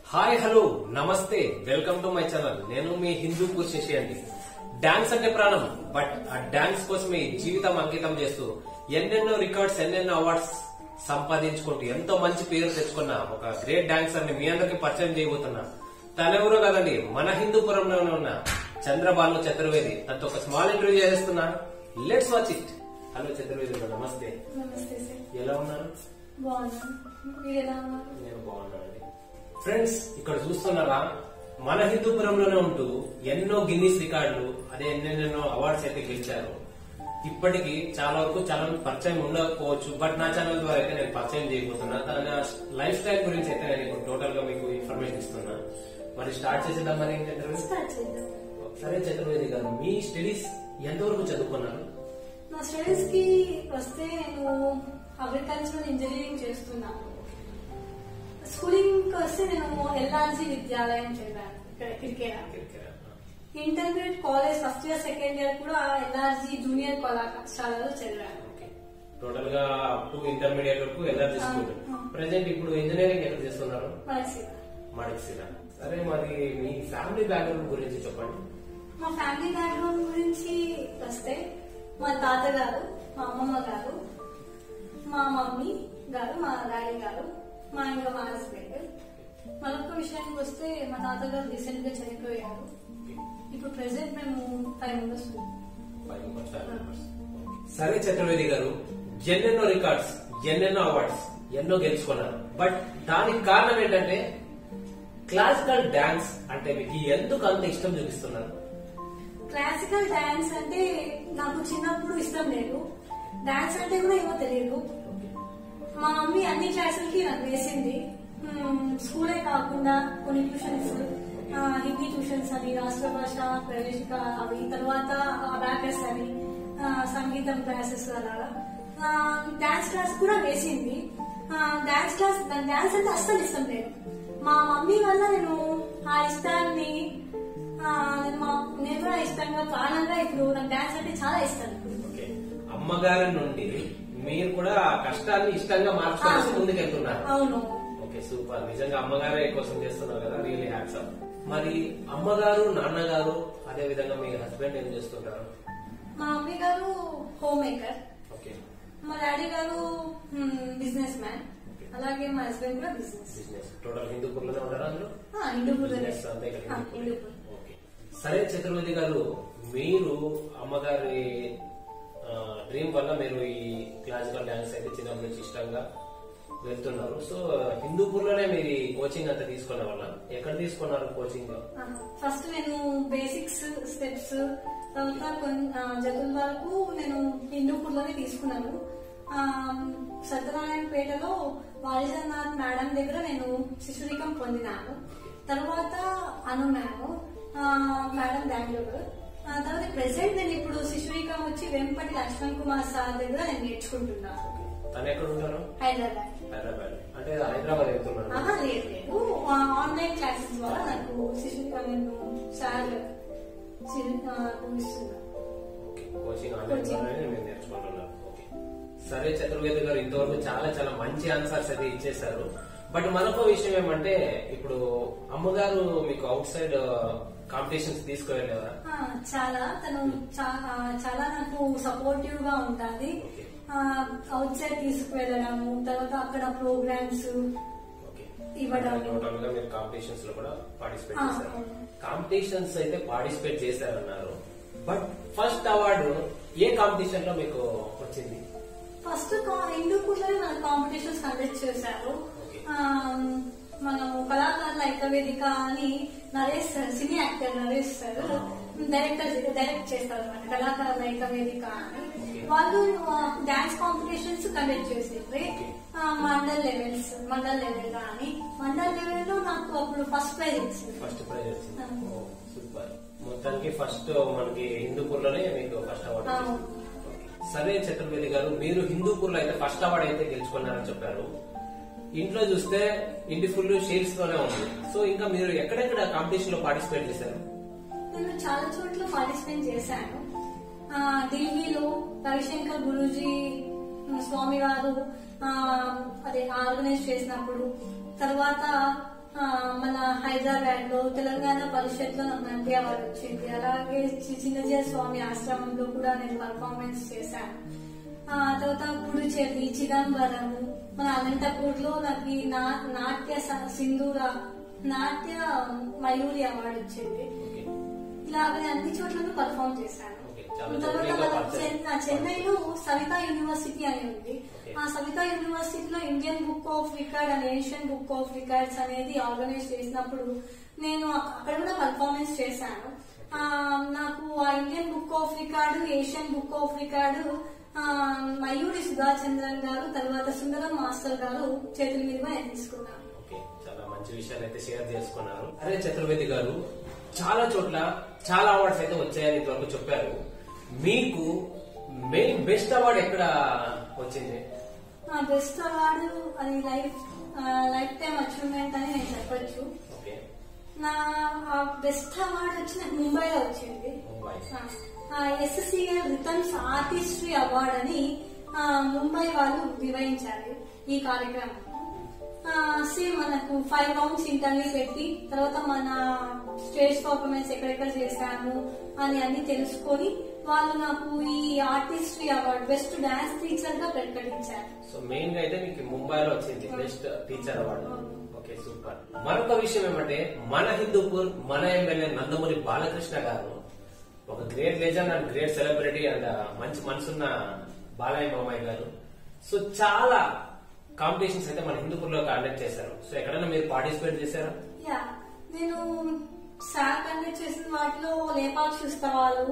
Hi hello నమస్తే welcome to my channel నేను మీ హిందూ శశి అండి డాన్స్ అంటే ప్రాణం బట్ ఆ డాన్స్ కోసమే జీవితం అంకితం చేస్తూ ఎన్నెన్నో రికార్డ్స్ ఎన్నెన్నో అవార్డ్స్ సంపాదించుకుంటూ ఎంతో మంచి పేరు తెచ్చుకున్న ఒక గ్రేట్ డాన్సర్ ని మీ అందరికి పరిచయం చేయబోతున్నా తనెవరో కదండి మన హిందూపురంలోనే ఉన్న చంద్రబాలు చతుర్వేది తనతో ఒక స్మాల్ ఇంటర్వ్యూ చేస్తున్నా let's watch it hello Chaturvedi గారు, నమస్తే నమస్తే సార్ ఎలా ఉన్నారు బాగున్నాను మీరు ఎలా ఉన్నారు నేను బాగున్నానండి ఫ్రెండ్స్ ఇక్కడ చూస్తున్నారా మన హిందూపురంలోనే ఉంటూ ఎన్నో గిన్నీస్ రికార్డులు అదే ఎన్నెన్నెన్నో అవార్డ్స్ అయితే గెలిచారు ఇప్పటికి చాలా వరకు చాలా మంది పరిచయం ఉండకపోవచ్చు బట్ నా ఛానల్ ద్వారా అయితే నేను పరిచయం చేయబోతున్నా తన లైఫ్ స్టైల్ గురించి అయితే నేను ఇప్పుడు టోటల్ గా మీకు ఇన్ఫర్మేషన్ ఇస్తున్నా మరి స్టార్ట్ చేసేద్దాం మరి ఏంటంటే స్టార్ట్ చేద్దాం సరే చతుర్వేది గారు మీ స్టడీస్ ఎంతవరకు చదువుకున్నారు నా స్టడీస్ కి వస్తే నేను అగ్రికల్చరల్ ఇంజనీరింగ్ చేస్తున్నాను స్కూలింగ్ కి వస్తే నేను ఎల్ఆర్జీ విద్యాలయం చదివాను ఇక్కడ Kirikera intermediate college first year second year కూడా ఎల్ఆర్జీ జూనియర్ కళాశాలలో చదివాను ఓకే టోటల్ గా అప్ టు ఇంటర్మీడియట్ వరకు ఎల్ఆర్జీ స్కూల్ ఆ. ప్రెసెంట్ ఇప్పుడు ఇంజనీరింగ్ ఎక్కడ చేస్తున్నారు మనసి మడిసిరా సరే మరి మీ ఫ్యామిలీ బ్యాక్గ్రౌండ్ గురించి చెప్పండి మా ఫ్యామిలీ బ్యాక్గ్రౌండ్ గురించి వస్తే మా తాతగారు మా అమ్మమ్మ గారు మా మమ్మీ గారు మా డాడీ గారు మా ఇంకా మా హస్బెండ్ మరొక విషయానికి వస్తే మా తాతగారు రీసెంట్ గా చనిపోయారు ఇప్పుడు ప్రెసెంట్ మేము five members Five members, five members. సరే చతుర్వేది గారు ఎన్నెన్నో రికార్డ్స్ ఎన్నెన్నో అవార్డ్స్ ఎన్నో గెలుచుకున్నారు బట్ దానికి కారణం ఏంటంటే క్లాసికల్ డాన్స్ అంటే మీకు ఎందుకు అంత ఇష్టం చూపిస్తున్నారు క్లాసికల్ డాన్స్ అంటే నాకు చిన్నప్పుడు ఇష్టం లేదు డాన్స్ అంటే కూడా ఏమో తెలియదు మా మమ్మీ అన్ని క్లాసులకి నాకు వేసింది మ్మ్, స్కూలే కాకుండా కొన్ని ట్యూషన్స్ ఆ, హిందీ ట్యూషన్స్ అని రాష్ట్ర భాష ప్రవేశిక అవి తర్వాత అబాకస్ అని ఆ, సంగీతం క్లాసెస్ అలాగా ఆ, డాన్స్ క్లాస్ కూడా వేసింది ఆ, డాన్స్ క్లాస్ డాన్స్ అంటే అస్సలు ఇష్టం లేదు మా మమ్మీ వల్ల నేను ఆ ఇష్టాన్ని ఆ, నేను మా నేను కూడా ఇష్టంగా ప్రాణంగా ఇప్పుడు నాకు డాన్స్ అంటే చాలా ఇష్టం ఓకే అమ్మగారి నుండి మీరు కూడా ఆ కష్టాన్ని ఇష్టంగా మార్చుకొని ఆ. ముందుకు వెళ్తున్నారు అవును ఓకే సూపర్ నిజంగా అమ్మగారే కోసం చేస్తున్నారు కదా రియలీ హ్యాట్స్ ఆఫ్ మరి అమ్మగారు నాన్నగారు అదే విధంగా మీ హస్బెండ్ ఏం చేస్తుంటారు మా మమ్మీ గారు హోమ్ మేకర్ ఓకే మా డాడీ గారు బిజినెస్ మ్యాన్ అలాగే మా హస్బెండ్ కూడా బిజినెస్ బిజినెస్ టోటల్ హిందూపూర్లోనే ఉంటారా అందులో హిందూపూర్ బిజినెస్ అంతా ఇక్కడ హిందూపూర్. హిందూపూర్ ఓకే సరే చతుర్వేది గారు మీరు అమ్మగారి డ్రీమ్ వల్ల మీరు ఈ క్లాసికల్ డాన్స్ అయితే చిన్నప్పటి నుంచి ఇష్టంగా వెళ్తున్నారు సో హిందూపూర్లోనే మీరు ఈ కోచింగ్ అంతా తీసుకున్న వల్ల ఎక్కడ తీసుకున్నారు కోచింగ్ ఫస్ట్ నేను బేసిక్స్ స్టెప్స్ తర్వాత కొన్ని ఆ, జతుల వరకు నేను హిందూపూర్లోనే తీసుకున్నాను ఆ, సత్యనారాయణపేటలో వారిజనాథ్ మేడం దగ్గర నేను శిశురికం పొందినాను తర్వాత అను మేడం ఆ, మేడం బెంగళూరు ఆ, తర్వాత ప్రెసెంట్ నేను ఇప్పుడు శిశురికం వచ్చి వెంపటి లక్ష్మణ్ కుమార్ సార్ దగ్గర నేను నేర్చుకుంటున్నాను తను ఎక్కడ ఉంటారు హైదరాబాద్ హైదరాబాద్ అంటే హైదరాబాద్ వెళ్తున్నారు ఆహా లేదు లేదు ఆ, ఆన్లైన్ క్లాసెస్ ద్వారా నాకు శిశురికం నేను సార్ చి- ఆ, ఇస్తున్నాను ఓకే కోచింగ్ ఆన్లైన్ కోచింగ్. ద్వారానే మీరు నేర్చుకుంటున్నారు ఓకే సరే చతుర్వేది గారు ఇంతవరకు చాలా చాలా మంచి ఆన్సర్స్ అయితే ఇచ్చేశారు బట్ మరొక విషయం ఏమంటే ఇప్పుడు అమ్మగారు మీకు అవుట్ సైడ్ కాంపిటీషన్స్ తీసుకువెళ్ళేవారా ఆ, చాలా తను చా- ఆ, చాలా నాకు సపోర్టివ్ గా ఉంటుంది ఓకే అవుట్ సైడ్ తీసుకువెళ్ళడము తర్వాత అక్కడ ప్రోగ్రామ్స్ ఓకే ఇవ్వడం. టోటల్ గా మీరు కాంపిటీషన్స్ లో కూడా పార్టిసిపేట్ ఆ, చేశారు అవును. కాంపిటీషన్స్ అయితే పార్టిసిపేట్ చేశారన్నారు బట్ ఫస్ట్ అవార్డు ఏ కాంపిటీషన్ లో మీకు వచ్చింది ఫస్ట్ హిందూపూర్లోనే మన కాంపిటీషన్స్ కండక్ట్ చేశారు ఓకే. ఆ, మనం కళాకారుల ఐక్యవేదిక అని Naresh sir cine actor Naresh sir director direct చేస్తారు అనమాట కళాకారుల ఐక్యవేదిక అని ఓకే. వాళ్ళు డాన్స్ కాంపిటీషన్స్ కండక్ట్ చేసేది okay. Mandal levels mandal level కానీ మండల్ లెవెల్ లో నాకు అప్పుడు ఫస్ట్ ప్రైజ్ ఇచ్చింది ఫస్ట్ ప్రైజ్ వచ్చింది ఆ. ఓ, సూపర్ మొత్తానికి ఫస్ట్ మనకి హిందూపూర్ లోనే మీకు ఫస్ట్ అవార్డు ఆ. వచ్చింది. ఓకే. సరే చతుర్వేది గారు మీరు హిందూపూర్ లో అయితే ఫస్ట్ అవార్డు అయితే గెలుచుకున్నారని చెప్పారు ఇంట్లో చూస్తే ఇంటి ఫుల్ షేర్స్ లోనే ఉంది సో ఇంకా మీరు ఎక్కడెక్కడ కాంపిటీషన్ లో పార్టిసిపేట్ చేశారు నేను చాలా చోట్ల పార్టిసిపేట్ చేశాను ఆ, ఢిల్లీలో రవిశంకర్ గురూజీ ఉమ్, స్వామి వారు ఆ, అదే ఆర్గనైజ్ చేసినప్పుడు తర్వాత ఆ, మన హైదరాబాద్ లో తెలంగాణ పరిషత్ లో నాకు నంది అవార్డు వచ్చింది అలాగే చి- చిన్నజయ స్వామి ఆశ్రమంలో కూడా నేను పర్ఫార్మెన్స్ చేశాను ఆ తర్వాత పుడుచేరి చిదంబరం మన అనంతపూర్ లో నాకు ఈ నా- నాట్య స- సింధూర నాట్య మయూరి అవార్డు వచ్చింది ఓకే ఇలాగే అన్ని చోట్లను పర్ఫామ్ చేశాను ఓకే, చాలా తర్వాత చోట్ల మన పరిచయం. చెన్- చెన్నైలో సవితా యూనివర్సిటీ అని ఉంది ఓకే. ఆ సవితా యూనివర్సిటీలో Indian book of record and Asian book of records అనేది ఆర్గనైజ్ చేసినప్పుడు నేను అక్కడ కూడా పర్ఫార్మెన్స్ చేశాను ఆ, నాకు ఆ Indian book of record Asian book of record ఆ, మయూరి సుధాచంద్రన్ గారు తర్వాత సుందరం మాస్టర్ గారు చేతుల మీదుగా నేను తీసుకున్నాను ఓకే చాలా మంచి విషయాలు అయితే షేర్ చేసుకున్నారు అరే చతుర్వేది గారు చాలా చోట్ల చాలా అవార్డ్స్ అయితే వచ్చాయని ఇంతవరకు చెప్పారు మీకు మెయిన్ బెస్ట్ అవార్డ్ ఎక్కడ వచ్చింది నా బెస్ట్ అవార్డు అది లైఫ్ లైఫ్ టైం అచీవ్మెంట్ అని నేను చెప్పొచ్చు ఓకే నా బెస్ట్ అవార్డు వచ్చి నాకు ముంబైలో వచ్చింది Mumbai SSCL returns artistry award అని ఆ, ముంబై వాళ్ళు నిర్వహించారు ఈ కార్యక్రమం సేమ్ మనకు ఫైవ్ రౌండ్స్ ఇంటర్వ్యూ పెట్టి తర్వాత మన స్టేజ్ పర్ఫార్మెన్స్ ఎక్కడెక్కడ చేశాను అని అన్ని తెలుసుకొని వాళ్ళు నాకు ఈ artistry award best dance teacher గా ప్రకటించారు సో మెయిన్ గా అయితే మీకు ముంబైలో వచ్చింది best teacher award okay super మరొక విషయం ఏమంటే మన హిందూపూర్ మన ఎమ్మెల్యే నందమూరి బాలకృష్ణ గారు ఒక great legend and great celebrity and మంచి మనసున్న బాలయ్య మామయ్య గారు సో చాలా కాంపిటీషన్స్ అయితే మన హిందూపూర్ లో కండక్ట్ చేశారు సో ఎక్కడైనా మీరు పార్టిసిపేట్ చేశారా యా నేను సార్ కండక్ట్ చేసిన వాటిలో లేపాక్షి ఉత్సవాలు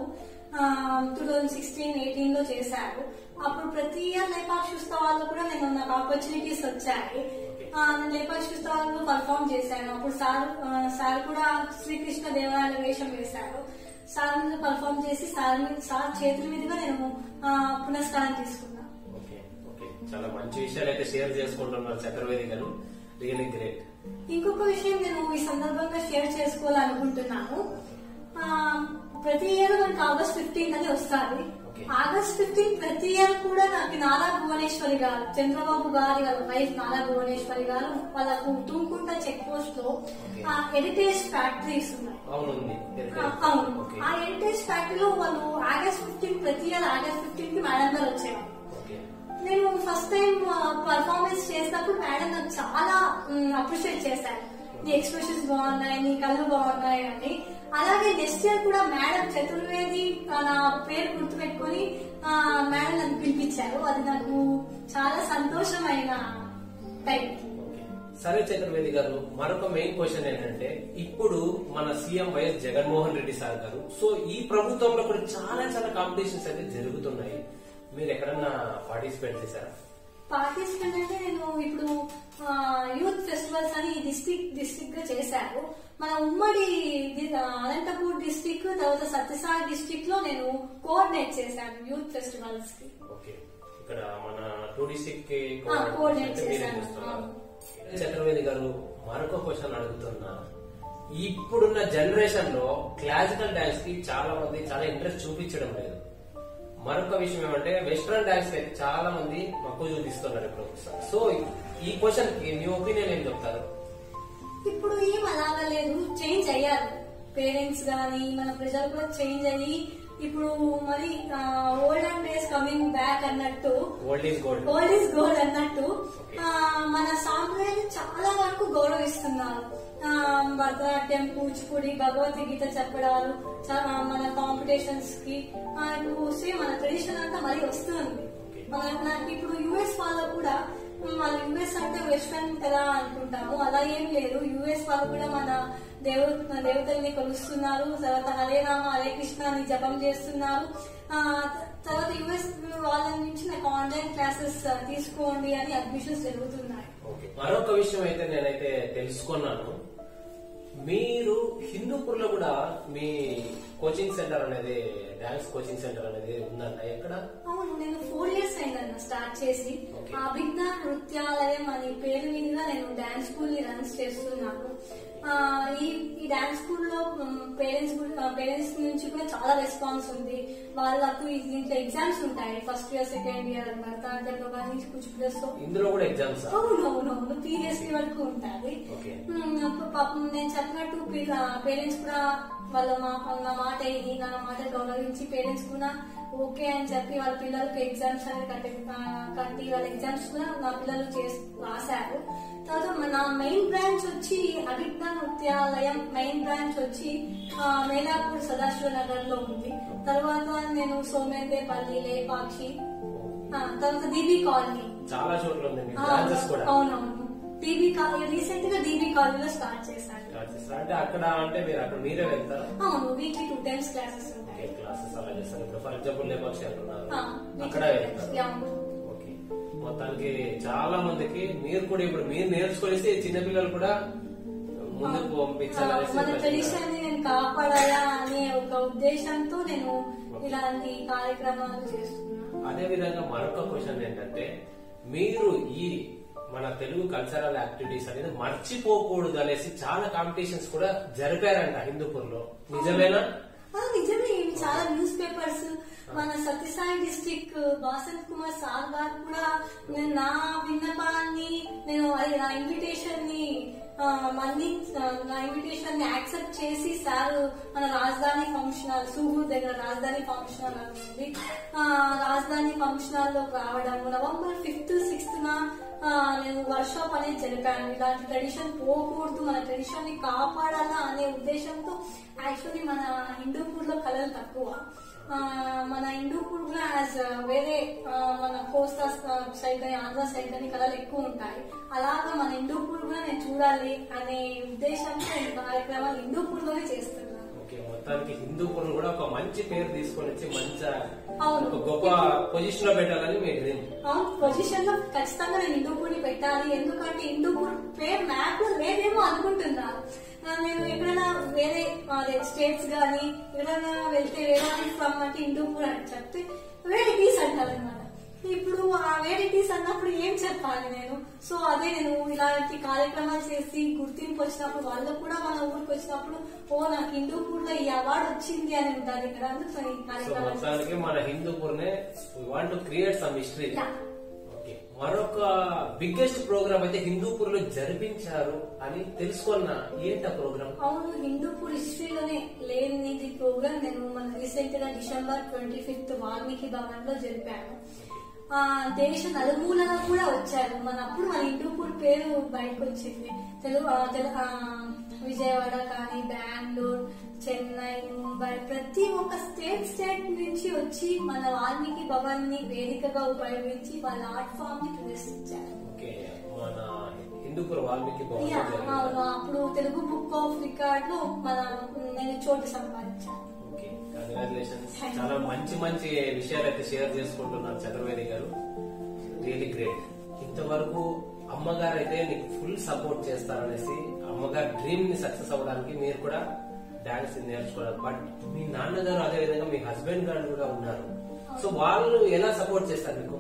టూ థౌజండ్ సిక్స్టీన్ ఎయిటీన్ లో చేశారు అప్పుడు ప్రతి ఇయర్ లేపాక్షి ఉత్సవాల్లో కూడా నేను నాకు ఆపర్చునిటీస్ వచ్చాయి ఆ, నేను లేపాక్షి ఉత్సవాల్లో పర్ఫామ్ చేశాను అప్పుడు సార్ ఆ, సార్ కూడా శ్రీకృష్ణ దేవాలయ వేషం వేశారు సార్ మీద పర్ఫామ్ చేసి సార్ మీద సార్ చేతుల మీదుగా నేను ఆ, పునస్కారం తీసుకున్నాను ఓకే ఓకే చాలా మంచి విషయాలు అయితే షేర్ చేసుకుంటున్నారు చక్రవేది గారు రియలీ గ్రేట్ ఇంకొక విషయం నేను ఈ సందర్భంగా షేర్ చేసుకోవాలనుకుంటున్నాను ఆ, ప్రతి ఇయర్ మనకి ఆగస్ట్ ఫిఫ్టీన్త్ అని వస్తుంది Okay. ఆగస్ట్ ఫిఫ్టీన్ ప్రతి ఇయర్ కూడా నాకు నాలా భువనేశ్వరి గారు చంద్రబాబు గారి వాళ్ళ వైఫ్ నాలా భువనేశ్వరి గారు వాళ్ళకు తుమ్కుంట చెక్ పోస్ట్ లో Okay. ఆ హెరిటేజ్ ఫ్యాక్టరీస్ ఉన్నాయి అవునుంది ఆ, అవును ఓకే ఆ హెరిటేజ్ ఫ్యాక్టరీలో వాళ్ళు ఆగస్ట్ ఫిఫ్టీన్ ప్రతి ఇయర్ ఆగస్ట్ ఫిఫ్టీన్ కి మేడం గారు వచ్చేవారు ఓకే నేను ఫస్ట్ టైం పర్ఫార్మెన్స్ చేసినప్పుడు మేడం నాకు చాలా అప్రిషియేట్ చేశారు నీ ఎక్స్ప్రెషన్స్ బాగున్నాయి నీ కళ్ళు బాగున్నాయి అని అలాగే నెక్స్ట్ ఇయర్ కూడా మేడం చతుర్వేది ఆ, నా పేరు గుర్తుపెట్టుకొని ఆ, మేడం నన్ను పిలిపించారు అది నాకు చాలా సంతోషమైన టైం ఓకే. సరే చతుర్వేది గారు మరొక మెయిన్ క్వశ్చన్ ఏంటంటే ఇప్పుడు మన CM YS Jaganmohan Reddy sir గారు సో ఈ ప్రభుత్వంలో కూడా చాలా చాలా కాంపిటీషన్స్ అయితే జరుగుతున్నాయి మీరు ఎక్కడన్నా పార్టిసిపేట్ చేశారా పార్టిసిపెంట్ అంటే నేను ఇప్పుడు యూత్ ఫెస్టివల్స్ అని డిస్ట్రిక్ట్ డిస్ట్రిక్ట్ గా చేశారు మన ఉమ్మడి ది- ఆ, అనంతపూర్ డిస్ట్రిక్ట్ తర్వాత సత్యసాయి డిస్ట్రిక్ట్ లో నేను కోఆర్డినేట్ చేశాను యూత్ ఫెస్టివల్స్ కి ఓకే ఇక్కడ మన టూ డిస్ట్రిక్ట్ కి ఆ, coordinate అంటే మీరే చేశాను. చూస్తున్నారు. చతుర్వేది గారు మరొక క్వశ్చన్ అడుగుతున్నా ఇప్పుడున్న జనరేషన్ లో క్లాసికల్ డాన్స్ కి చాలా మంది చాలా ఇంట్రెస్ట్ చూపించడం లేదు మరొక విషయం ఏమంటే వెస్ట్రన్ డాన్స్ కి అయితే చాలా మంది మక్కువ చూపిస్తున్నారు ఇప్పుడు సో ఈ క్వశ్చన్ కి మీ ఒపీనియన్ ఏం చెప్తారు ఇప్పుడు ఏం అలాగా లేదు చేంజ్ అయ్యారు పేరెంట్స్ గాని మన ప్రజలు కూడా చేంజ్ అయ్యి ఇప్పుడు మరి ఓల్డ్ డేస్ కమింగ్ బ్యాక్ అన్నట్టు old is gold old is gold అన్నట్టు Okay. ఆ, మన సాంప్రదాయాన్ని చాలా వరకు గౌరవిస్తున్నారు ఆ, భరతనాట్యం కూచిపూడి భగవద్గీత చెప్పడాలు చా- ఆ, మన కాంపిటీషన్స్ కి ఆ, ఇప్పుడు సేమ్ మన ట్రెడిషన్ అంతా మరీ వస్తుంది Okay. మన నాకు ఇప్పుడు యుఎస్ వాళ్ళు కూడా మన యుఎస్ అంటే వెస్ట్రన్ కదా అనుకుంటాము అలా ఏం లేదు యుఎస్ వాళ్ళు కూడా మన దేవ దేవతల్ని కొలుస్తున్నారు తర్వాత హరే రామ హరే కృష్ణ అని జపం చేస్తున్నారు ఆ, త- తర్వాత యుఎస్ వాళ్ళ నుంచి నాకు ఆన్లైన్ క్లాసెస్ తీసుకోండి అని అడ్మిషన్స్ జరుగుతున్నాయి ఓకే. మరొక విషయం అయితే నేనైతే తెలుసుకున్నాను మీరు హిందూపూర్ లో కూడా మీ కోచింగ్ సెంటర్ అనేది డాన్స్ కోచింగ్ సెంటర్ అనేది ఉందంట ఎక్కడ అవును నేను ఫోర్ ఇయర్స్ అయిందన్న స్టార్ట్ చేసి Okay. అభిజ్ఞ నృత్యాలయం అనే పేరు మీదుగా నేను డాన్స్ స్కూల్ ని రన్ చేస్తున్నాను ఆ, ఈ ఈ డాన్స్ స్కూల్ లో పేరెంట్స్ పేరెంట్స్ నుంచి కూడా చాలా రెస్పాన్స్ ఉంది వాళ్ళకు ఈ- దీంట్లో ఎగ్జామ్స్ ఉంటాయి ఫస్ట్ ఇయర్ సెకండ్ ఇయర్ భరతనాట్యంలో కానీ కూచిపూడిలో ఇందులో కూడా ఎగ్జామ్స్ అవునవునవును పీరియస్లీ వరకు ఉంటుంది ఓకే మ్మ్, పాపం నేను చెప్పినట్టు పేరెంట్స్ కూడా వాళ్ళ మా నా మాట ఇది నా మాట గౌరవించి పేరెంట్స్ కూడా ఓకే అని చెప్పి వాళ్ళ పిల్లలకి ఎగ్జామ్స్ అనేది కట్టి ఆ, కట్టి వాళ్ళ ఎగ్జామ్స్ కూడా నా పిల్లలు చేసి రాశారు తర్వాత మన- నా మెయిన్ బ్రాంచ్ వచ్చి అభిజ్ఞ నృత్యాలయం మెయిన్ బ్రాంచ్ వచ్చి ఆ, మేలాపూర్ సదాశివ నగర్ లో ఉంది తర్వాత నేను సోమేందేపల్లి లేపాక్షి ఆ, తర్వాత దీబీ కాలనీ చాలా చోట్ల ఉంది మీ ఆ, బ్రాంచెస్ కూడా అవునవును డీబీ కాలేజ్ రీసెంట్ గా డీబీ కాలేజ్ లో స్టార్ట్ చేశాను స్టార్ట్ చేస్తారు. అంటే అక్కడ అంటే మీరు అక్కడ మీరే వెళ్తారా అవును వీక్లీ టూ టైమ్స్ క్లాసెస్ ఉంటాయి క్లాసెస్ అలా చేస్తారు ఇప్పుడు ఫర్ ఎగ్జాంపుల్ లేపాక్షి అంటున్నారు ఆ, అక్కడ weekly వెళ్తారు classes. Yeah. ఓకే మొత్తానికి చాలా మందికి మీరు కూడా ఇప్పుడు మీరు నేర్చుకోలేసి చిన్నపిల్లలు కూడా ముందుకు ఆ, పంపించాలనేసి మన ఒక ట్రెడిషన్ ని నేను కాపాడాలా అనే ఒక ఉద్దేశంతో నేను ఇలాంటి కార్యక్రమాలు చేస్తున్నాను అదే విధంగా మరొక క్వశ్చన్ ఏంటంటే మీరు ఈ మన తెలుగు కల్చరల్ యాక్టివిటీస్ అనేది మర్చిపోకూడదు అనేసి చాలా కాంపిటీషన్స్ కూడా జరిపారంట హిందూపూర్ లో నిజమేనా ఆ, నిజమే ఇవి చాలా న్యూస్ పేపర్స్ మన సత్యసాయి డిస్టిక్ బాసంత్ కుమార్ సార్ గారు కూడా నేను నా విన్నపాన్ని నేను అది నా ఇన్విటేషన్ ని ఆ, మళ్ళీ ఆ, నా ఇన్విటేషన్ ని యాక్సెప్ట్ చేసి సార్ మన రాజధాని ఫంక్షన్ హాల్ సూగూర్ దగ్గర రాజధాని ఫంక్షన్ హాల్ అని ఉంది ఆ, రాజధాని ఫంక్షన్ హాల్ లో రావడం నవంబర్ ఫిఫ్త్ సిక్స్త్ నా ఆ, నేను వర్క్షాప్ అనేది జరిపాను ఇలాంటి ట్రెడిషన్ పోకూడదు మన ట్రెడిషన్ ని కాపాడాలా అనే ఉద్దేశంతో యాక్చువల్లీ మన హిందూపూర్ లో కళలు తక్కువ ఆ, మన హిందూపూర్ కూడా యాజ్ వేరే ఆ, మన కోస్తా సైడ్ కానీ ఆంధ్ర సైడ్ కానీ కళలు ఎక్కువ ఉంటాయి అలాగా మన హిందూపూర్ కూడా నేను చూడాలి అనే ఉద్దేశంతో ఈ కార్యక్రమాలు హిందూపూర్ లోనే చేస్తున్నాను ఓకే మొత్తానికి హిందూపూర్ కూడా ఒక మంచి పేరు తీసుకొని వచ్చి మంచి అవును. ఒక గొప్ప పొజిషన్ లో పెట్టాలని మీ డ్రీమ్ అవును పొజిషన్ లో ఖచ్చితంగా నేను హిందూపూర్ ని పెట్టాలి ఎందుకంటే హిందూపూర్ పేరు మ్యాప్ లో లేదేమో అనుకుంటున్నాను ఆ, నేను ఎక్కడైనా వేరే అదే స్టేట్స్ గానీ ఎక్కడైనా వెళ్తే వేరే ఫ్రమ్ అంటే హిందూపూర్ అని చెప్తే వేరైటీస్ అంటారు అనమాట ఇప్పుడు ఆ వేరైటీస్ అన్నప్పుడు ఏం చెప్పాలి నేను సో అదే నేను ఇలాంటి కార్యక్రమాలు చేసి గుర్తింపు వచ్చినప్పుడు వాళ్ళకు కూడా మన ఊరికి వచ్చినప్పుడు ఓ నాకు హిందూపూర్ లో ఈ అవార్డు వచ్చింది అని ఉంటుంది ఇక్కడ అందుకు ఈ సో కార్యక్రమాలు మొత్తానికి మన హిందూపూర్ నే want to create some history Yeah. Okay మరొక బిగ్గెస్ట్ ప్రోగ్రామ్ అయితే హిందూపూర్ లో జరిపించారు అని తెలుసుకున్న ఏంటి ఆ ప్రోగ్రామ్ అవును హిందూపూర్ హిస్టరీలోనే లేనిది ప్రోగ్రామ్ నేను మన రీసెంట్ గా December twenty fifth Valmiki Bhavan లో జరిపాను ఆ దేశ నలుమూలగా కూడా వచ్చారు మన అప్పుడు మన హిందూపూర్ పేరు బయటకు వచ్చింది తెలుగు ఆ, తెలు- ఆ, విజయవాడ కానీ బెంగళూరు చెన్నై ముంబై ప్రతి ఒక్క స్టేట్ స్టేట్ నుంచి వచ్చి మన వాల్మీకి భవన్ ని వేదికగా ఉపయోగించి వాళ్ళ ఆర్ట్ ఫామ్ ని ప్రదర్శించారు ఓకే మన హిందూపూర్ వాల్మీకి భవన్ యా, లో జరిగింది. అవును అప్పుడు తెలుగు బుక్ ఆఫ్ రికార్డ్ లో మన నేను చోటు సంపాదించాను ఓకే కంగ్రాచులేషన్స్ Thank you. చాలా మంచి మంచి విషయాలు అయితే షేర్ చేసుకుంటున్నారు చంద్రవేణి గారు రియలీ గ్రేట్ ఇంతవరకు అమ్మగారు అయితే నీకు ఫుల్ సపోర్ట్ చేస్తారనేసి అమ్మగారి డ్రీమ్ ని సక్సెస్ అవ్వడానికి మీరు కూడా డాన్స్ నేర్చుకోవడం బట్ మీ నాన్నగారు అదే విధంగా మీ హస్బెండ్ గారు కూడా ఉన్నారు సో వాళ్ళు ఎలా సపోర్ట్ చేస్తారు మీకు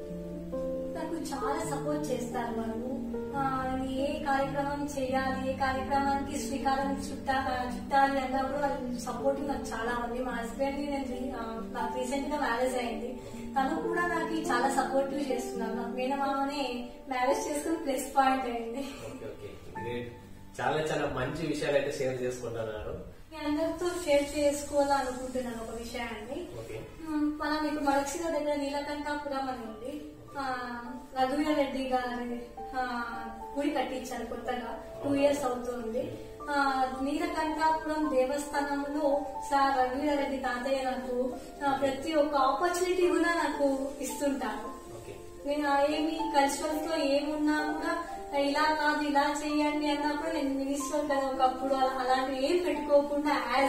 నాకు చాలా సపోర్ట్ చేస్తారు వాళ్ళు ఆ, ఏ కార్యక్రమం చేయాలి ఏ కార్యక్రమానికి శ్రీకారం చుట్టా ఆ, చుట్టాలి అన్నప్పుడు వాళ్ళు సపోర్ట్ నాకు చాలా ఉంది మా హస్బెండ్ ని నేను రీ- ఆ, నాకు రీసెంట్ గా మ్యారేజ్ అయింది తను కూడా నాకు చాలా సపోర్టివ్ చేస్తున్నారు నాకు మేనమామనే మ్యారేజ్ చేసుకుని ప్లస్ పాయింట్ అయింది ఓకే ఓకే గ్రేట్ చాలా చాలా మంచి విషయాలు అయితే షేర్ చేసుకుంటున్నారు మీ అందరితో షేర్ చేసుకోవాలనుకుంటున్నాను ఒక విషయాన్ని ఓకే మ్మ్, మనం ఇప్పుడు మడక్సిల దగ్గర నీలకంఠాపురం అని ఉంది ఆ, రఘువీర రెడ్డి గారి ఆ, గుడి కట్టించారు కొత్తగా టూ ఇయర్స్ అవుతుంది ఆ, నీలకంఠాపురం దేవస్థానంలో సార్ రఘువీర రెడ్డి తాతయ్య నాకు ఆ, ప్రతి ఒక్క ఆపర్చునిటీ కూడా నాకు ఇస్తుంటారు ఓకే నేను ఆ ఏమి కల్చరల్ తో ఏమున్నా కూడా ఇలా కాదు ఇలా చేయండి అన్నప్పుడు నేను మినిస్టర్ కదా ఒకప్పుడు అలా- అలాంటివి ఏం పెట్టుకోకుండా యాజ్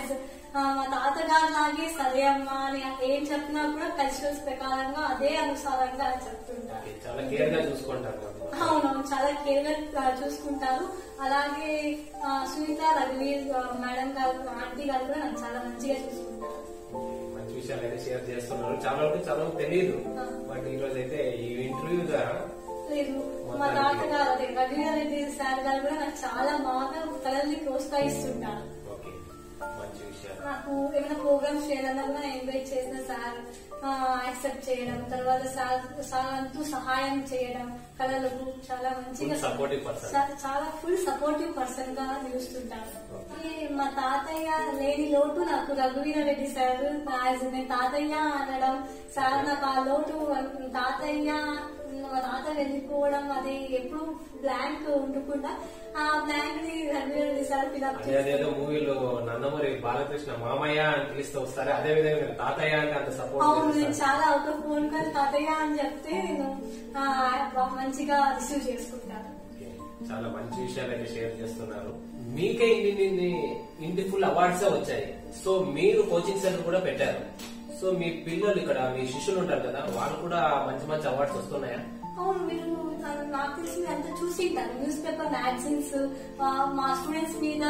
ఆ, మా తాతగారు లాగే సరే అమ్మా అని ఏం చెప్పినా కూడా కల్చరల్స్ ప్రకారంగా అదే అనుసారంగా చెప్తుంటారు ఓకే, చాలా కేర్ గా చూసుకుంటారు మరి. అవునవును చాలా కేర్ గా చూసుకుంటారు అలాగే ఆ, సునీత రఘువీర్ ఆ, మేడం గారు ఆంటీ గారు కూడా నన్ను చాలా మంచిగా చూసుకుంటారు మంచి విషయాలు అయితే షేర్ చేస్తున్నారు చాలా వరకు చాలా మంది తెలియదు ఆ. బట్ ఈ రోజు అయితే ఈ ఇంటర్వ్యూ ద్వారా లేదు మా తాతగారు అదే రఘువీర్ రెడ్డి సార్ గారు కూడా నాకు చాలా బాగా కళల్ని ప్రోత్సహిస్తుంటారు ఓకే మంచి విషయాలు నాకు ఏమైనా ప్రోగ్రామ్స్ చేయాలన్నా కూడా ఇన్వైట్ చేసిన సార్ యాక్సెప్ట్ చేయడం తర్వాత సార్ సార్ అంటూ సహాయం చేయడం కళలకు చాలా మంచిగా Full supportive person. చా- చాలా ఫుల్ సపోర్టివ్ పర్సన్ గా నిలుస్తుంటారు ఈ మా తాతయ్య లేని లోటు నాకు రఘువీర రెడ్డి సార్ యాజ్ నేను తాతయ్య అనడం సార్ నాకు ఆ లోటు తాతయ్య మా తాత వెళ్ళిపోవడం అది ఎప్పుడు బ్లాంక్ ఉండకుండా ఆ బ్లాంక్ ని రఘువీర రెడ్డి సార్ ఫిలప్ అదే అదేదో మూవీలో నందమూరి బాలకృష్ణ మామయ్య అని పిలిస్తే వస్తారు అదే విధంగా మీరు తాతయ్య అంటే అంత అవును నేను సపోర్ట్ చాలా అవుట్ ఆఫ్ ఫోన్ కాల్ తాతయ్య అని చెప్తే నేను ఆ, బా- మంచిగా రిసీవ్ చేసుకుంటాను చాలా మంచి విషయాలు అయితే షేర్ చేస్తున్నారు మీకే ఇన్ని ఇన్ని ఇంటి ఫుల్ అవార్డ్స్ వచ్చాయి సో మీరు కోచింగ్ సెంటర్ కూడా పెట్టారు సో మీ పిల్లలు ఇక్కడ మీ శిష్యులు ఉంటారు కదా వాళ్ళు కూడా మంచి మంచి అవార్డ్స్ వస్తున్నాయా అవును మీరు నా- నాకు తెలిసి అంతా చూసింటారు న్యూస్ పేపర్ మ్యాగజైన్స్ మా స్టూడెంట్స్ మీద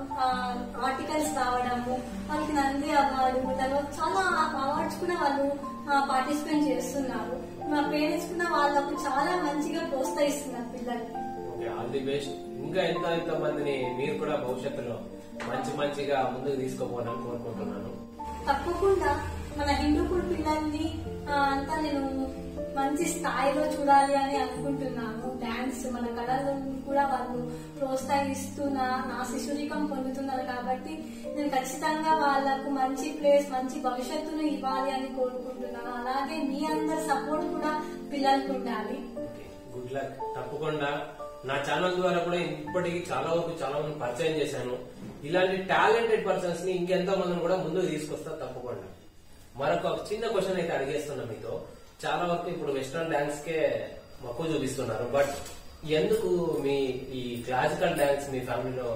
ఆర్టికల్స్ రావడము వాళ్ళకి నంది అవార్డు తర్వాత చాలా అవార్డ్స్ కూడా వాళ్ళు పార్టిసిపేట్ చేస్తున్నారు మా పేరెంట్స్ కూడా వాళ్ళకు చాలా మంచిగా ప్రోత్సహిస్తున్నారు పిల్లల్ని ఓకే ఆల్ ది బెస్ట్ ఇంకా ఎంత ఎంత మందిని మీరు కూడా భవిష్యత్తులో మంచి మంచిగా ముందుకు తీసుకోపోవాలని కోరుకుంటున్నాను తప్పకుండా మన హిందూపుడు పిల్లల్ని ఆ, అంతా నేను మంచి స్థాయిలో చూడాలి అని అనుకుంటున్నాను డాన్స్ మన కళలను కూడా వాళ్ళు ప్రోత్సహిస్తున్న నా శిశురికం పొందుతున్నారు కాబట్టి నేను ఖచ్చితంగా వాళ్ళకు మంచి ప్లేస్ మంచి భవిష్యత్తును ఇవ్వాలి అని కోరుకుంటున్నాను అలాగే మీ అందరి సపోర్ట్ కూడా పిల్లలకు ఉండాలి గుడ్ లక్ తప్పకుండా నా ఛానల్ ద్వారా కూడా ఇప్పటికి చాలా వరకు చాలా మంది పరిచయం చేశాను ఇలాంటి టాలెంటెడ్ పర్సన్స్ ని ఇంకెంతో మందిని కూడా ముందుకు తీసుకొస్తా తప్పకుండా మరొక చిన్న క్వశ్చన్ అయితే అడిగేస్తున్నా మీతో చాలా వరకు ఇప్పుడు వెస్ట్రన్ డాన్స్ కే మక్కువ చూపిస్తున్నారు బట్ ఎందుకు మీ ఈ క్లాసికల్ డాన్స్ మీ ఫ్యామిలీలో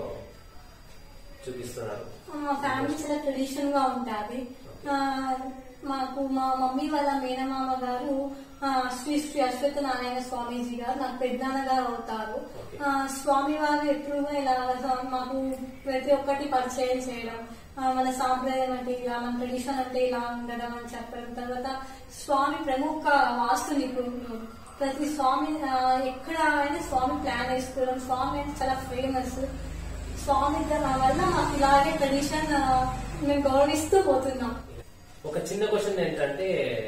చూపిస్తున్నారు మా ఫ్యామిలీ చాలా ట్రెడిషన్ గా ఉంటుంది ఆ, మాకు మా మమ్మీ వాళ్ళ మేనమామ గారు ఆ, శ్రీ శ్రీ అశ్వత్థ నారాయణ స్వామీజీ గారు నాకు పెద్దనాన్న గారు అవుతారు Okay. ఆ, స్వామి వారు ఎప్పుడు ఇలా మాకు ప్రతి ఒక్కటి పరిచయం చేయడం ఆ, మన సాంప్రదాయం అంటే ఇలా మన ట్రెడిషన్ అంటే ఇలా ఉండడం అని చెప్పడం తర్వాత స్వామి ప్రముఖ వాస్తు నిపుణులు ప్రతి స్వామి ఆ, ఎక్కడ అయినా స్వామి ప్లాన్ వేసుకోవడం స్వామి అంటే చాలా ఫేమస్ స్వామి ద- వల్ల మాకు ఇలాగే ట్రెడిషన్ మేము గౌరవిస్తూ పోతున్నాం ఒక చిన్న క్వశ్చన్ ఏంటంటే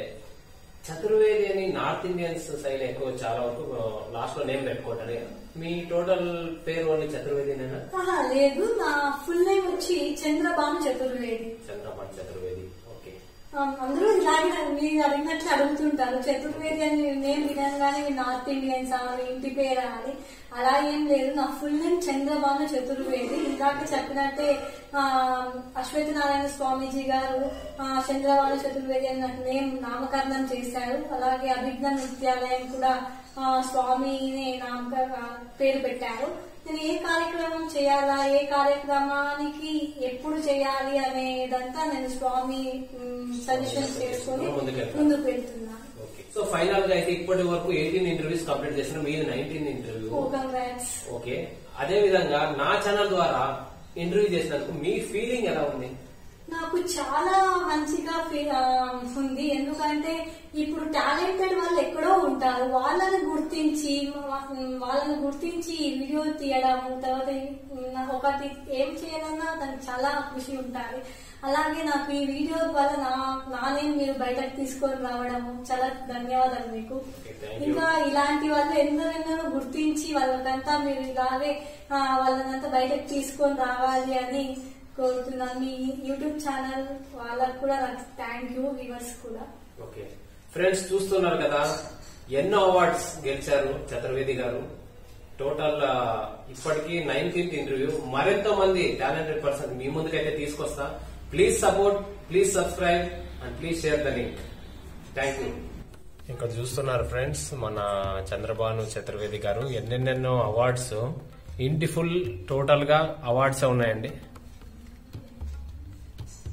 చతుర్వేది అని నార్త్ ఇండియన్స్ సైడ్ ఎక్కువ చాలా వరకు లాస్ట్ లో నేమ్ పెట్టుకుంటారు కదా. మీ టోటల్ పేరు ఓన్లీ చతుర్వేదినేనా ఆహా, లేదు నా ఫుల్ నేమ్ వచ్చి చంద్రబాబు చతుర్వేది చంద్రపాటి చతుర్వేది ఓకే ఆ, అందరూ ఇలాగే మీరు అడిగినట్లు అడుగుతుంటారు చతుర్వేది అని నేను వినగానే మీరు నార్త్ ఇండియన్స్ అని ఇంటి పేరా అని అలా ఏం లేదు నా ఫుల్ నేమ్ చంద్రబాబు చతుర్వేది ఇందాక చెప్పినట్టే ఆ, అశ్వథ నారాయణ స్వామీజీ గారు ఆ, చంద్రబాబు చతుర్వేది అని నాకు నేమ్ నామకరణం చేశారు అలాగే అభిజ్ఞ నృత్యాలయం కూడా ఆ, స్వామిని నామక ఆ, పేరు పెట్టారు నేను ఏ కార్యక్రమం చేయాలా ఏ కార్యక్రమానికి ఎప్పుడు చేయాలి అనేదంతా నేను స్వామి సజెషన్ చేసుకుని ముందుకెళ్తాను. ముందుకు వెళ్తున్నాను ఓకే సో ఫైనల్ గా అయితే ఇప్పటి వరకు ఎయిటీన్ ఇంటర్వ్యూస్ కంప్లీట్ చేసిన మీది నైన్టీన్ ఇంటర్వ్యూ ఓ కంగ్రాట్స్ ఓకే అదే విధంగా నా ఛానల్ ద్వారా ఇంటర్వ్యూ చేసినందుకు మీ ఫీలింగ్ ఎలా ఉంది నాకు చాలా మంచిగా ఫీ- ఆ, ఉంది ఎందుకంటే ఇప్పుడు టాలెంటెడ్ వాళ్ళు ఎక్కడో ఉంటారు వాళ్ళని గుర్తించి వా- వాళ్ళని గుర్తించి ఈ వీడియో తీయడము తర్వాత ఈ- నాకు ఒకటి ఏం చేయాలన్నా దానికి చాలా ఖుషి ఉంటుంది అలాగే నాకు ఈ వీడియో ద్వారా నా నా నేను మీరు బయటకు తీసుకొని రావడము చాలా ధన్యవాదాలు మీకు Okay, thank you. ఇంకా ఇలాంటి వాళ్ళు ఎందరెందరో గుర్తించి వాళ్ళకంతా మీరు ఇలాగే ఆ, వాళ్ళనంతా బయటకు తీసుకొని రావాలి అని కోరుతున్నాను మీ యూట్యూబ్ ఛానల్ వాళ్ళకు కూడా నాకు థ్యాంక్ యూ వ్యూవర్స్ కూడా ఓకే ఫ్రెండ్స్ చూస్తున్నారు కదా ఎన్నో అవార్డ్స్ గెలిచారు చతుర్వేది గారు టోటల్ ఆ, ఇప్పటికీ నైన్టీన్త్ ఇంటర్వ్యూ మరెంతో మంది టాలెంటెడ్ పర్సన్ మీ ముందుకైతే తీసుకొస్తా please support please subscribe and please share the link thank you ఇక్కడ చూస్తున్నారు ఫ్రెండ్స్ మన చంద్రబాను చతుర్వేది గారు ఎన్నెన్నెన్నో అవార్డ్స్ ఇంటి ఫుల్ టోటల్ గా అవార్డ్స్ ఉన్నాయండి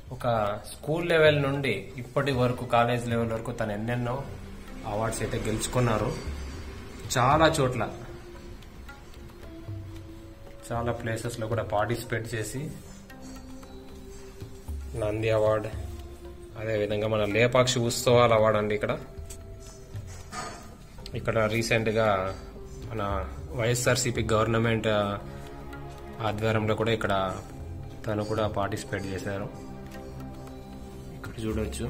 ఒక స్కూల్ లెవెల్ నుండి ఇప్పటి వరకు కాలేజ్ లెవెల్ వరకు తను ఎన్నెన్నో అవార్డ్స్ అయితే గెలుచుకున్నారు చాలా చోట్ల చాలా ప్లేసెస్ లో కూడా పార్టిసిపేట్ చేసి నంది అవార్డ్ అదేవిధంగా మన లేపాక్షి ఉత్సవాల అవార్డు అండి ఇక్కడ ఇక్కడ రీసెంట్ గా మన వైఎస్ఆర్సీపీ గవర్నమెంట్ ఆధ్వర్యంలో కూడా ఇక్కడ తను కూడా పార్టిసిపేట్ చేశారు ఇక్కడ చూడొచ్చు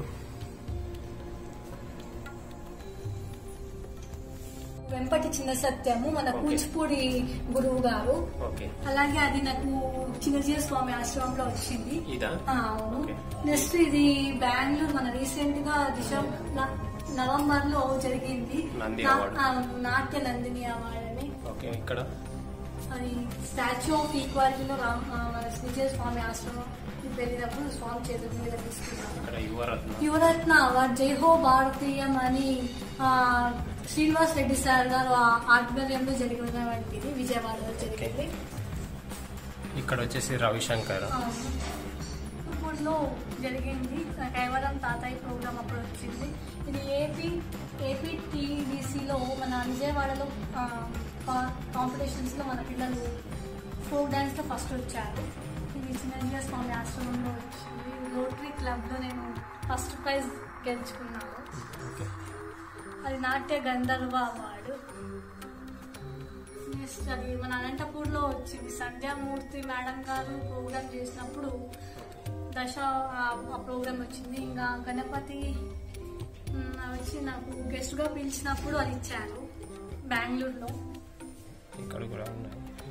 వెంపటి చిన్న సత్యము మన Okay. కూచిపూడి గురువు గారు ఓకే అలాగే అది నాకు చిన్నజీవ స్వామి ఆశ్రమంలో వచ్చింది ఇదా ఆ, అవును Okay. నెక్స్ట్ ఇది బెంగళూరు మన రీసెంట్ గా డిసెంబర్ నవంబర్ లో జరిగింది నంది నా- award. ఆ, నాట్య నందిని అవార్డు అని ఓకే ఇక్కడ అది స్టాచ్యూ ఆఫ్ ఈక్వాలిటీలో రామ్ ఆ, మన శ్రీజయ స్వామి ఆశ్రమం వెళ్ళినప్పుడు స్వామి చేతుల మీద తీసుకున్నాను ఇక్కడ యువరత్న యువరత్న అవార్డ్ జైహో భారతీయం అని ఆ, శ్రీనివాస్ రెడ్డి సార్ గారు ఆ ఆధ్వర్యంలో జరిగినటువంటిది విజయవాడలో జరిగింది ఇక్కడ వచ్చేసి రవిశంకర్ ఇప్పుడులో జరిగింది కేవలం తాతయ్య ప్రోగ్రామ్ అప్పుడు వచ్చింది ఇది ఏపీ ఏపీ టీడీసీలో మన విజయవాడలో కాంపిటీషన్స్ లో మన పిల్లలు ఫోక్ డాన్స్ లో ఫస్ట్ వచ్చారు ఇది చిన్నజీవ స్వామి ఆశ్రమంలో వచ్చింది రోటరీ క్లబ్ లో నేను ఫస్ట్ ప్రైజ్ గెలుచుకున్నాను ఓకే అది నాట్య గంధర్వ అవార్డు నెక్స్ట్ అది మన అనంతపూర్లో వచ్చింది సంధ్యామూర్తి మేడం గారు ప్రోగ్రామ్ చేసినప్పుడు దశ ఆ- ఆ ప్రోగ్రామ్ వచ్చింది ఇంకా గణపతి మ్, వచ్చి నాకు గెస్ట్ గా పిలిచినప్పుడు అది ఇచ్చారు బెంగళూరులో ఇక్కడ కూడా ఉన్నాయి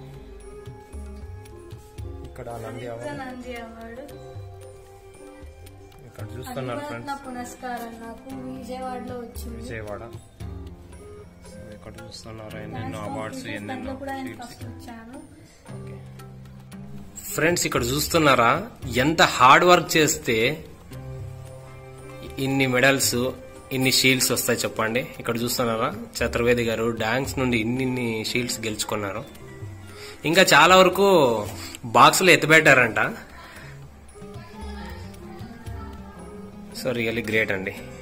ఇక్కడ నంది నిత్య అవార్డు నంది అవార్డు ఇక్కడ అది చూస్తున్నారు యువరత్న ఫ్రెండ్స్ పురస్కారం నాకు విజయవాడలో వచ్చింది విజయవాడ సో ఇక్కడ చూస్తున్నారు Dance ఎన్నెన్నో అవార్డ్స్ competitions ఎన్నెన్నో దాంట్లో కూడా నేను feats. ఫస్ట్ వచ్చాను ఫ్రెండ్స్ ఇక్కడ చూస్తున్నారా ఎంత హార్డ్ వర్క్ చేస్తే ఇన్ని మెడల్స్ ఇన్ని షీల్డ్స్ వస్తాయి చెప్పండి ఇక్కడ చూస్తున్నారా చతుర్వేది గారు డాన్స్ నుండి ఇన్ని ఇన్ని షీల్డ్స్ గెలుచుకున్నారు ఇంకా చాలా వరకు బాక్సులు ఎత్తిపెట్టారంట సో రియల్లీ గ్రేట్ అండి